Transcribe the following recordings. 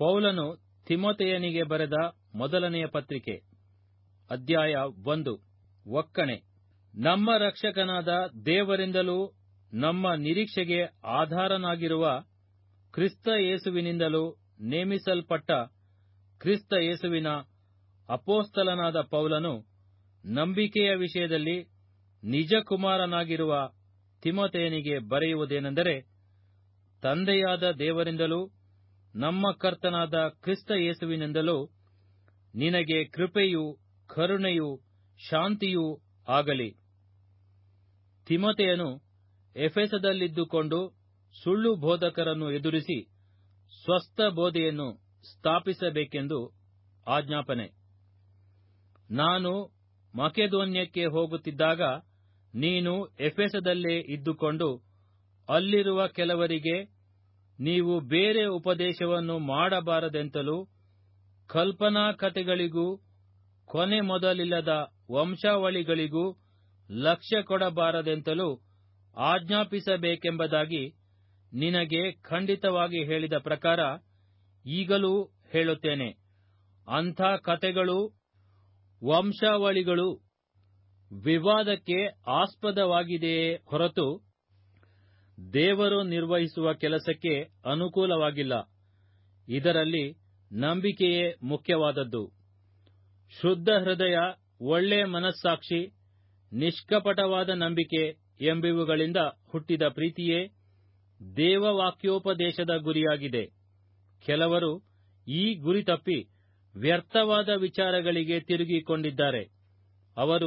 ಪೌಲನು ತಿಮೊತೆಯನಿಗೆ ಬರೆದ ಮೊದಲನೆಯ ಪತ್ರಿಕೆ ಅಧ್ಯಾಯ ಒಂದು ಒಕ್ಕಣೆ ನಮ್ಮ ರಕ್ಷಕನಾದ ದೇವರಿಂದಲೂ ನಮ್ಮ ನಿರೀಕ್ಷೆಗೆ ಆಧಾರನಾಗಿರುವ ಕ್ರಿಸ್ತ ಯೇಸುವಿನಿಂದಲೂ ನೇಮಿಸಲ್ಪಟ್ಟ ಕ್ರಿಸ್ತ ಯೇಸುವಿನ ಅಪೋಸ್ತಲನಾದ ಪೌಲನು ನಂಬಿಕೆಯ ವಿಷಯದಲ್ಲಿ ನಿಜಕುಮಾರನಾಗಿರುವ ತಿಮೊತೆಯನಿಗೆ ಬರೆಯುವುದೇನೆಂದರೆ ತಂದೆಯಾದ ದೇವರಿಂದಲೂ ನಮ್ಮ ಕರ್ತನಾದ ಕ್ರಿಸ್ತ ಯೇಸುವಿನಿಂದಲೂ ನಿನಗೆ ಕೃಪೆಯೂ ಕರುಣೆಯೂ ಶಾಂತಿಯೂ ಆಗಲಿ ತಿಮೊತೆಯನು ಎಫೆಸದಲ್ಲಿದ್ದುಕೊಂಡು ಸುಳ್ಳು ಬೋಧಕರನ್ನು ಎದುರಿಸಿ ಸ್ವಸ್ಥ ಬೋಧೆಯನ್ನು ಸ್ಥಾಪಿಸಬೇಕೆಂದು ಆಜ್ಞಾಪನೆ ನಾನು ಮಕೆದೋನ್ಯಕ್ಕೆ ಹೋಗುತ್ತಿದ್ದಾಗ ನೀನು ಎಫೆಸದಲ್ಲೇ ಇದ್ದುಕೊಂಡು ಅಲ್ಲಿರುವ ಕೆಲವರಿಗೆ ನೀವು ಬೇರೆ ಉಪದೇಶವನ್ನು ಮಾಡಬಾರದೆಂತಲೂ ಕಲ್ಪನಾ ಕಥೆಗಳಿಗೂ ಕೊನೆ ಮೊದಲಿಲ್ಲದ ವಂಶಾವಳಿಗಳಿಗೂ ಲಕ್ಷ್ಯ ಕೊಡಬಾರದೆಂತಲೂ ಆಜ್ಞಾಪಿಸಬೇಕೆಂಬುದಾಗಿ ನಿನಗೆ ಖಂಡಿತವಾಗಿ ಹೇಳಿದ ಪ್ರಕಾರ ಈಗಲೂ ಹೇಳುತ್ತೇನೆ ಅಂಥ ಕಥೆಗಳೂ ವಂಶಾವಳಿಗಳೂ ವಿವಾದಕ್ಕೆ ಆಸ್ಪದವಾಗಿದೆಯೇ ಹೊರತು ದೇವರು ನಿರ್ವಹಿಸುವ ಕೆಲಸಕ್ಕೆ ಅನುಕೂಲವಾಗಿಲ್ಲ ಇದರಲ್ಲಿ ನಂಬಿಕೆಯೇ ಮುಖ್ಯವಾದದ್ದು ಶುದ್ಧ ಹೃದಯ ಒಳ್ಳೆ ಮನಸ್ಸಾಕ್ಷಿ ನಿಷ್ಕಪಟವಾದ ನಂಬಿಕೆ ಎಂಬಿವುಗಳಿಂದ ಹುಟ್ಟಿದ ಪ್ರೀತಿಯೇ ದೇವವಾಕ್ಯೋಪದೇಶದ ಗುರಿಯಾಗಿದೆ ಕೆಲವರು ಈ ಗುರಿ ತಪ್ಪಿ ವ್ಯರ್ಥವಾದ ವಿಚಾರಗಳಿಗೆ ತಿರುಗಿಕೊಂಡಿದ್ದಾರೆ ಅವರು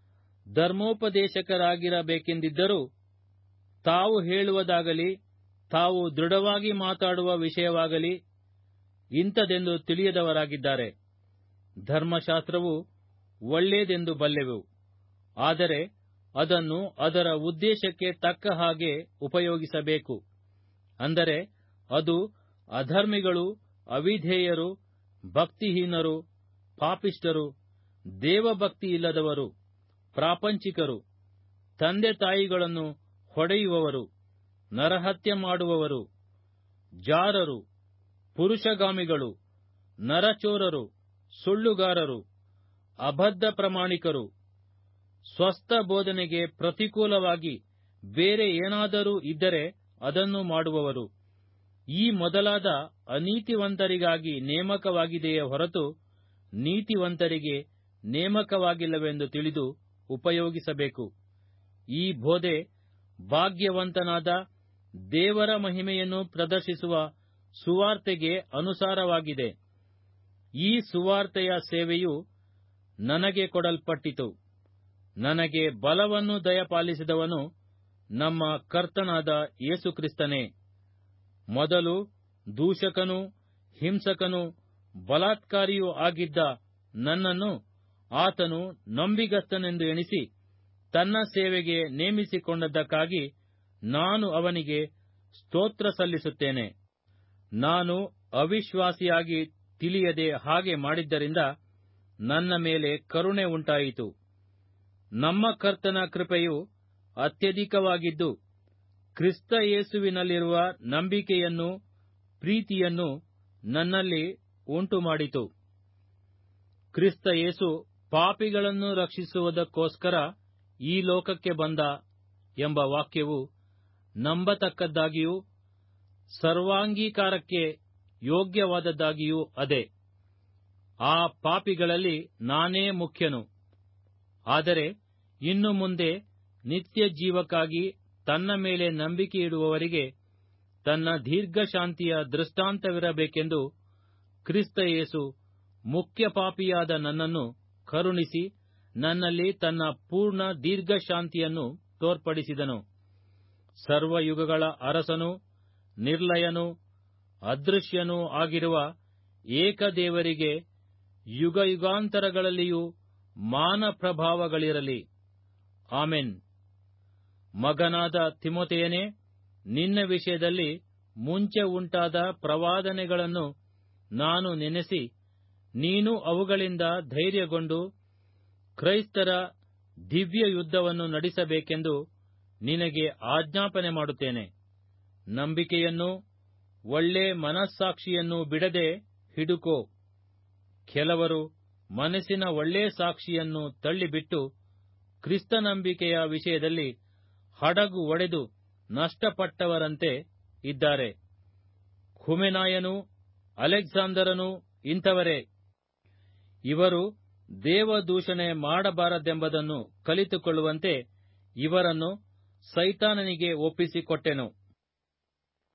ಧರ್ಮೋಪದೇಶಕರಾಗಿರಬೇಕೆಂದಿದ್ದರೂ ತಾವು ಹೇಳುವುದಾಗಲಿ ತಾವು ದೃಢವಾಗಿ ಮಾತಾಡುವ ವಿಷಯವಾಗಲಿ ಇಂಥದೆಂದು ತಿಳಿಯದವರಾಗಿದ್ದಾರೆ ಧರ್ಮಶಾಸ್ತ್ರವು ಒಳ್ಳೆಯದೆಂದು ಬಲ್ಲೆವು ಆದರೆ ಅದನ್ನು ಅದರ ಉದ್ದೇಶಕ್ಕೆ ತಕ್ಕ ಹಾಗೆ ಉಪಯೋಗಿಸಬೇಕು ಅಂದರೆ ಅದು ಅಧರ್ಮಿಗಳು ಅವಿಧೇಯರು ಭಕ್ತಿಹೀನರು ಪಾಪಿಷ್ಠರು ದೇವಭಕ್ತಿಯಿಲ್ಲದವರು ಪ್ರಾಪಂಚಿಕರು ತಂದೆ ತಾಯಿಗಳನ್ನು ಹೊಡೆಯುವವರು ನರಹತ್ಯೆ ಮಾಡುವವರು ಜಾರರು ಪುರುಷಗಾಮಿಗಳು ನರಚೋರರು ಸುಳ್ಳುಗಾರರು ಅಬದ್ಧ ಪ್ರಮಾಣಿಕರು ಸ್ವಸ್ಥ ಬೋಧನೆಗೆ ಪ್ರತಿಕೂಲವಾಗಿ ಬೇರೆ ಏನಾದರೂ ಇದ್ದರೆ ಅದನ್ನು ಮಾಡುವವರು ಈ ಮೊದಲಾದ ಅನೀತಿವಂತರಿಗಾಗಿ ನೇಮಕವಾಗಿದೆಯೇ ಹೊರತು ನೀತಿವಂತರಿಗೆ ನೇಮಕವಾಗಿಲ್ಲವೆಂದು ತಿಳಿದು ಉಪಯೋಗಿಸಬೇಕು ಈ ಬೋಧೆ ಭಾಗ್ಯವಂತನಾದ ದೇವರ ಮಹಿಮೆಯನ್ನು ಪ್ರದರ್ಶಿಸುವ ಸುವಾರ್ತೆಗೆ ಅನುಸಾರವಾಗಿದೆ ಈ ಸುವಾರ್ತೆಯ ಸೇವೆಯು ನನಗೆ ಕೊಡಲ್ಪಟ್ಟಿತು ನನಗೆ ಬಲವನ್ನು ದಯಪಾಲಿಸಿದವನು ನಮ್ಮ ಕರ್ತನಾದ ಯೇಸುಕ್ರಿಸ್ತನೇ ಮೊದಲು ದೂಷಕನೂ ಹಿಂಸಕನೂ ಬಲಾತ್ಕಾರಿಯೂ ಆಗಿದ್ದ ನನ್ನನ್ನು ಆತನು ನಂಬಿಗಸ್ತನೆಂದು ಎಣಿಸಿ ತನ್ನ ಸೇವೆಗೆ ನೇಮಿಸಿಕೊಂಡದ್ದಕ್ಕಾಗಿ ನಾನು ಅವನಿಗೆ ಸ್ತೋತ್ರ ಸಲ್ಲಿಸುತ್ತೇನೆ ನಾನು ಅವಿಶ್ವಾಸಿಯಾಗಿ ತಿಳಿಯದೆ ಹಾಗೆ ಮಾಡಿದ್ದರಿಂದ ನನ್ನ ಮೇಲೆ ಕರುಣೆ ಉಂಟಾಯಿತು ನಮ್ಮ ಕರ್ತನ ಕೃಪೆಯು ಅತ್ಯಧಿಕವಾಗಿದ್ದು ಕ್ರಿಸ್ತ ಯೇಸುವಿನಲ್ಲಿರುವ ನಂಬಿಕೆಯನ್ನು ಪ್ರೀತಿಯನ್ನು ನನ್ನಲ್ಲಿ ಉಂಟುಮಾಡಿತು ಕ್ರಿಸ್ತ ಯೇಸು ಪಾಪಿಗಳನ್ನು ರಕ್ಷಿಸುವುದಕ್ಕೋಸ್ಕರ ಈ ಲೋಕಕ್ಕೆ ಬಂದ ಎಂಬ ವಾಕ್ಯವು ನಂಬತಕ್ಕದ್ದಾಗಿಯೂ ಸರ್ವಾಂಗೀಕಾರಕ್ಕೆ ಯೋಗ್ಯವಾದದ್ದಾಗಿಯೂ ಅದೇ ಆ ಪಾಪಿಗಳಲ್ಲಿ ನಾನೇ ಮುಖ್ಯನು ಆದರೆ ಇನ್ನು ಮುಂದೆ ನಿತ್ಯ ಜೀವಕ್ಕಾಗಿ ತನ್ನ ಮೇಲೆ ನಂಬಿಕೆಯಿಡುವವರಿಗೆ ತನ್ನ ದೀರ್ಘಶಾಂತಿಯ ದೃಷ್ಟಾಂತವಿರಬೇಕೆಂದು ಕ್ರಿಸ್ತ ಯೇಸು ಮುಖ್ಯ ಪಾಪಿಯಾದ ನನ್ನನ್ನು ಕರುಣಿಸಿ ನನ್ನಲ್ಲಿ ತನ್ನ ಪೂರ್ಣ ದೀರ್ಘಶಾಂತಿಯನ್ನು ತೋರ್ಪಡಿಸಿದನು ಸರ್ವಯುಗಗಳ ಅರಸನೂ ನಿರ್ಲಯನೂ ಅದೃಶ್ಯನೂ ಆಗಿರುವ ಏಕದೇವರಿಗೆ ಯುಗಯುಗಾಂತರಗಳಲ್ಲಿಯೂ ಮಾನ ಪ್ರಭಾವಗಳಿರಲಿ ಆಮೆನ್ ಮಗನಾದ ತಿಮೊತೆಯನೇ ನಿನ್ನ ವಿಷಯದಲ್ಲಿ ಮುಂಚೆ ಉಂಟಾದ ಪ್ರವಾದನೆಗಳನ್ನು ನಾನು ನೆನೆಸಿ ನೀನು ಅವುಗಳಿಂದ ಧೈರ್ಯಗೊಂಡು ಕ್ರೈಸ್ತರ ದಿವ್ಯ ಯುದ್ಧವನ್ನು ನಡೆಸಬೇಕೆಂದು ನಿನಗೆ ಆಜ್ಞಾಪನೆ ಮಾಡುತ್ತೇನೆ ನಂಬಿಕೆಯನ್ನು ಒಳ್ಳೆ ಮನಸ್ಸಾಕ್ಷಿಯನ್ನು ಬಿಡದೆ ಹಿಡುಕೋ ಕೆಲವರು ಮನಸ್ಸಿನ ಒಳ್ಳೆ ಸಾಕ್ಷಿಯನ್ನು ತಳ್ಳಿಬಿಟ್ಟು ಕ್ರಿಸ್ತನಂಬಿಕೆಯ ವಿಷಯದಲ್ಲಿ ಹಡಗು ಒಡೆದು ನಷ್ಟಪಟ್ಟವರಂತೆ ಇದ್ದಾರೆ ಖುಮೆನಾಯನು ಅಲೆಕ್ಸಾಂದರನು ಇಂಥವರೇ ಇವರು ದೇವದೂಷಣೆ ಮಾಡಬಾರದೆಂಬುದನ್ನು ಕಲಿತುಕೊಳ್ಳುವಂತೆ ಇವರನ್ನು ಸೈತಾನನಿಗೆ ಒಪ್ಪಿಸಿಕೊಟ್ಟೆನು